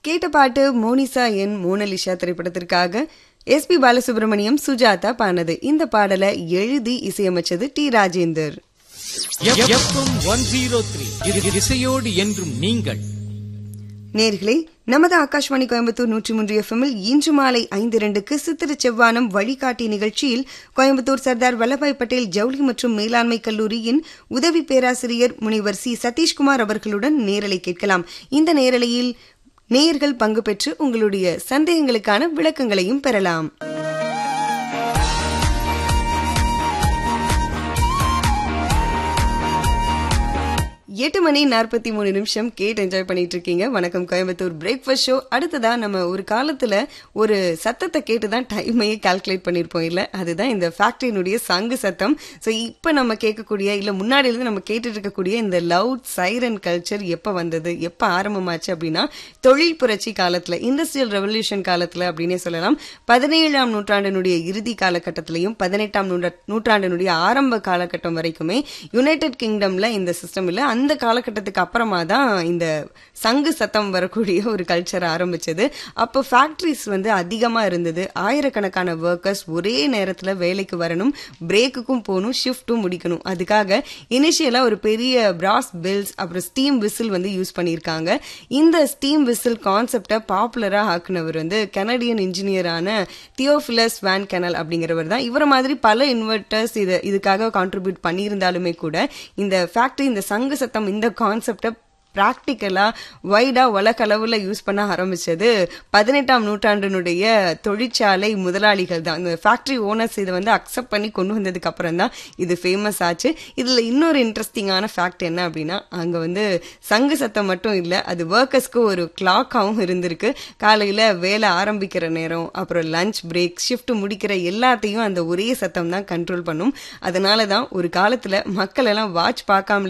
கேட்ட பாட்டு மோனிசா என் மோனலிஷா திரைப்படத்திற்காக எஸ் பி பாலசுப்ரமணியம் சுஜாதா பானது இந்த பாடலை எழுதி இசையமைச்சது T Rajendar FM one zero three இசையோடு என்றும் நீங்கள் நேர்களே நமது ஆகாஷ்வாணி கோயம்புத்தூர் நூற்றி மூன்று எஃப்எம்மில் இன்று மாலை ஐந்து இரண்டுக்கு சித்திர செவ்வானம் வழிகாட்டி நிகழ்ச்சியில் கோயம்புத்தூர் சர்தார் வல்லபாய் பட்டேல் ஜவுளி மற்றும் மேலாண்மை கல்லூரியின் உதவி பேராசிரியர் முனைவர் சி சதீஷ்குமார் அவர்களுடன் நேரலை கேட்கலாம் இந்த நேரலையில் நேயர்கள் பங்கு பெற்று உங்களுடைய சந்தேகங்களுக்கான விளக்கங்களையும் பெறலாம் எட்டு மணி நாற்பத்தி மூணு நிமிஷம் கேட்டு என்ஜாய் பண்ணிட்டு இருக்கீங்க வணக்கம் கோயம்புத்தூர் பிரேக்ஃபாஸ்ட் ஷோ அடுத்ததா நம்ம ஒரு காலத்துல ஒரு சத்தத்தை கேட்டு தான் டைமையே கால்குலேட் பண்ணியிருப்போம் இல்ல அதுதான் இந்த ஃபேக்டரியினுடைய சங்கு சத்தம் ஸோ இப்போ நம்ம கேட்கக்கூடிய இல்ல முன்னாடியிலிருந்து நம்ம கேட்டுட்டு இருக்கக்கூடிய இந்த லவுட் சைரன் கல்ச்சர் எப்போ வந்தது எப்போ ஆரம்பமாச்சு அப்படின்னா தொழில் புரட்சி காலத்துல இண்டஸ்ட்ரியல் ரெவல்யூஷன் காலத்துல அப்படின்னே சொல்லலாம் பதினேழாம் நூற்றாண்டினுடைய இறுதி காலகட்டத்திலையும் பதினெட்டாம் நூற்றாண்டினுடைய ஆரம்ப காலகட்டம் வரைக்குமே யுனைடெட் கிங்டம்ல இந்த சிஸ்டம் இல்ல அந்த காலகட்டத்துக்கு அப்புறமா தான் இந்த சங்கு சத்தம் வரக்கூடிய ஒரு கல்ச்சர் ஆரம்பிச்சது அப்போ ஃபேக்ட்ரிஸ் வந்து அதிகமாக இருந்தது ஆயிரக்கணக்கான ஒர்க்கர்ஸ் ஒரே நேரத்தில் வேலைக்கு வரணும் பிரேக்குக்கும் போகணும் ஷிஃப்ட்டும் முடிக்கணும் அதுக்காக இனிஷியலாக ஒரு பெரிய பிராஸ் பில்ஸ் அப்புறம் ஸ்டீம் விசில் வந்து யூஸ் பண்ணியிருக்காங்க இந்த ஸ்டீம் விசில் கான்செப்டை பாப்புலராக ஆக்குனவர் வந்து கனடியன் இன்ஜினியரான தியோஃபிலஸ் வேன் கெனல் அப்படிங்கிறவர் தான் இவரை மாதிரி பல இன்வெர்டர்ஸ் இதை இதுக்காக கான்ட்ரிபியூட் பண்ணியிருந்தாலுமே கூட இந்த ஃபேக்டரி இந்த சங்கு சத்தம் இந்த கான்செப்டை ப்ராக்டிக்கலா வைடா உலகளவில் யூஸ் பண்ண ஆரம்பிச்சது பதினெட்டாம் நூற்றாண்டினுடைய தொழிற்சாலை முதலாளிகள் தான் இந்த ஃபேக்டரி ஓனர்ஸ் இதை வந்து அக்செப்ட் பண்ணி கொண்டு வந்ததுக்கு அப்புறம் தான் இது ஃபேமஸ் ஆச்சு இதில் இன்னொரு இன்ட்ரெஸ்டிங்கான ஃபேக்ட் என்ன அப்படின்னா அங்கே வந்து சங்கு சத்தம் மட்டும் இல்லை அது ஒர்க்கர்ஸ்க்கு ஒரு கிளாக்காகவும் இருந்திருக்கு காலையில் வேலை ஆரம்பிக்கிற நேரம் அப்புறம் லஞ்ச் பிரேக் ஷிஃப்ட் முடிக்கிற எல்லாத்தையும் அந்த ஒரே சத்தம் தான் கண்ட்ரோல் பண்ணும் அதனால தான் ஒரு காலத்தில் மக்கள் எல்லாம் வாட்ச் பார்க்காம